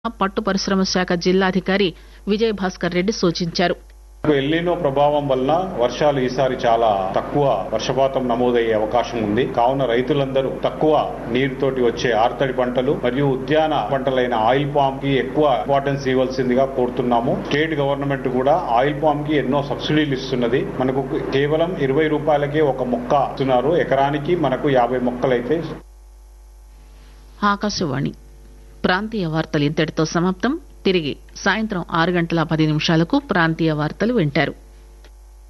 పట్టు పరిశ్రమ శాఖ జిల్లాధికారి విజయ్ భాస్కర్ రెడ్డి సూచించారు ఎల్లినో ప్రభావం వల్ల వర్షాలు ఈసారి చాలా తక్కువ వర్షపాతం నమోదయ్యే అవకాశం ఉంది కావున రైతులందరూ తక్కువ నీరుతోటి వచ్చే ఆర్తడి పంటలు మరియు ఉద్యాన పంటలైన ఆయిల్ పామ్ కి ఎక్కువ ఇంపార్టెన్స్ ఇవ్వాల్సిందిగా కోరుతున్నాము స్టేట్ గవర్నమెంట్ కూడా ఆయిల్ పామ్ కి ఎన్నో సబ్సిడీలు ఇస్తున్నది మనకు కేవలం ఇరవై రూపాయలకే ఒక మొక్క ఇస్తున్నారు ఎకరానికి మనకు యాభై మొక్కలైతే ఆకాశవాణి ప్రాంతీయ వార్తలు ఇంతటితో సమాప్తం తిరిగి సాయంత్రం ఆరు గంటల పది నిమిషాలకు ప్రాంతీయ వార్తలు వింటారు